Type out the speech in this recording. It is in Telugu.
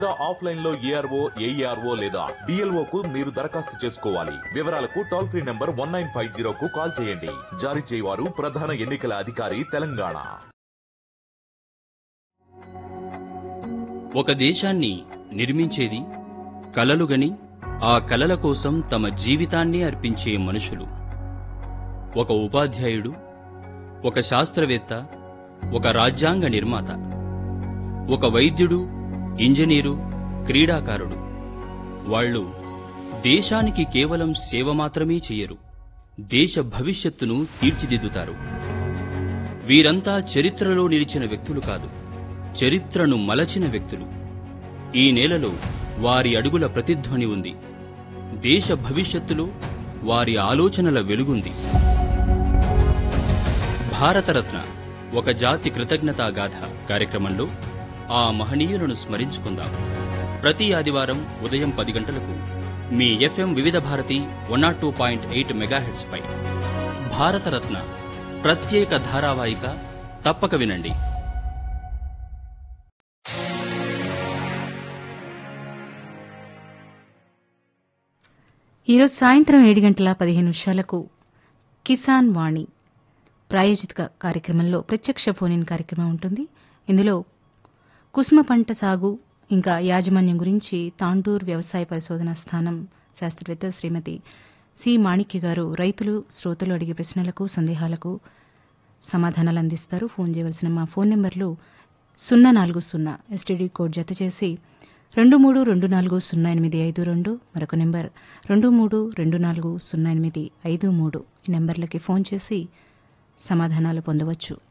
ఆఫ్లైన్ లో ఏఆర్ఓ ఏఈఆర్ఓ లేదా డిఎల్ఓ కు మీరు దరఖాస్తు చేసుకోవాలి వివరాలకు toll free number one nine five zero కు కాల్ చేయండి జారీ చేయవారు ప్రధాన ఎన్నికల అధికారి తెలంగాణ ఒక దేశాన్ని నిర్మించేది కలలుగని ఆ కలల కోసం తమ జీవితాన్ని అర్పించే మనుషులు ఒక ఉపాధ్యాయుడు ఒక శాస్త్రవేత్త ఒక రాజ్యాంగ నిర్మాత ఒక వైద్యుడు ఇంజనీరు క్రీడాకారుడు వాళ్ళు దేశానికి కేవలం సేవ మాత్రమే చెయ్యరు దేశ భవిష్యత్తును తీర్చిదిద్దుతారు వీరంతా చరిత్రలో నిలిచిన వ్యక్తులు కాదు చరిత్రను మలచిన వ్యక్తులు ఈ నేలలో వారి అడుగుల ప్రతిధ్వని ఉంది దేశ భవిష్యత్తులో వారి ఆలోచనల వెలుగుంది భారతరత్న ఒక జాతి కృతజ్ఞతా గాథ కార్యక్రమంలో ఆ మహనీయులను స్మరించుకుందాం ప్రతి ఆదివారం ఉదయం పది గంటలకు మీ FM Vividh Bharati one nought two point eight megahertz పై భారతరత్న ప్రత్యేక ధారావాహిక తప్పక వినండి ఈరోజు సాయంత్రం ఏడు గంటల పదిహేను నిమిషాలకు కిసాన్ వాణి ప్రాయోజిత కార్యక్రమంలో ప్రత్యక్ష ఫోన్ ఇన్ కార్యక్రమం ఉంటుంది ఇందులో కుసుమ పంట సాగు ఇంకా యాజమాన్యం గురించి తాండూర్ వ్యవసాయ పరిశోధన స్థానం శాస్త్రవేత్త శ్రీమతి సి మాణిక్య గారు రైతులు శ్రోతలు అడిగే ప్రశ్నలకు సందేహాలకు సమాధానాలు అందిస్తారు ఫోన్ చేయవలసిన మా ఫోన్ నెంబర్లు సున్నా నాలుగు సున్నా ఎస్టీడీ కోడ్ జత చేసి రెండు మూడు రెండు నాలుగు సున్నా ఎనిమిది ఐదు రెండు మరొక నెంబర్ రెండు మూడు రెండు నాలుగు సున్నా ఎనిమిది ఐదు మూడు ఈ నెంబర్లకి ఫోన్ చేసి సమాధానాలు పొందవచ్చు